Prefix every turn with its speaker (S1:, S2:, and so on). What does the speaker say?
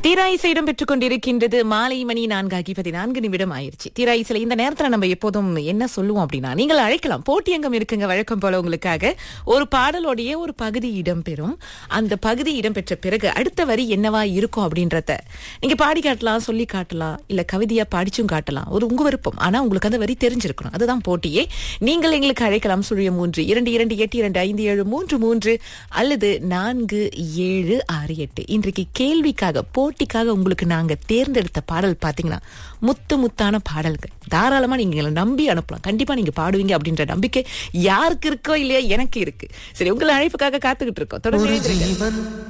S1: தீராயிசை இடம் பெற்றுக் கொண்டிருக்கின்றது மாலை மணி நான்காகி பதினான்கு நிமிடம் ஆயிருச்சு தீராயிசில இந்த நேரத்துல நம்ம எப்போதும் என்ன சொல்லுவோம் அப்படின்னா நீங்கள் அழைக்கலாம் போட்டி அங்கம் இருக்குங்க வழக்கம் போல உங்களுக்காக ஒரு பாடலோடைய ஒரு பகுதி இடம்பெறும் அந்த பகுதி இடம்பெற்ற பிறகு அடுத்த வரி என்னவா இருக்கும் அப்படின்றத நீங்க பாடி காட்டலாம் சொல்லி காட்டலாம் இல்ல கவிதையா படிச்சும் காட்டலாம் ஒரு உங்க விருப்பம் ஆனா உங்களுக்கு அந்த வரி தெரிஞ்சிருக்கணும் அதுதான் போட்டியே நீங்கள் எங்களுக்கு அழைக்கலாம் சுழிய மூன்று இரண்டு இரண்டு எட்டு இரண்டு ஐந்து ஏழு மூன்று மூன்று அல்லது நான்கு ஏழு ஆறு எட்டு இன்றைக்கு கேள்விக்காக போட்டிக்காக உங்களுக்கு நாங்க தேர்ந்தெடுத்த பாடல் பாத்தீங்கன்னா முத்து முத்தான பாடல்கள் தாராளமா நீங்க எங்களை நம்பி அனுப்பலாம் கண்டிப்பா நீங்க பாடுவீங்க அப்படின்ற நம்பிக்கை யாருக்கு இருக்கோ இல்லையா எனக்கு இருக்கு சரி உங்களை அழைப்புக்காக காத்துக்கிட்டு இருக்கோம் தொடர்ந்து
S2: ஒரு
S1: இணைந்திருங்க.
S2: ஜீவன்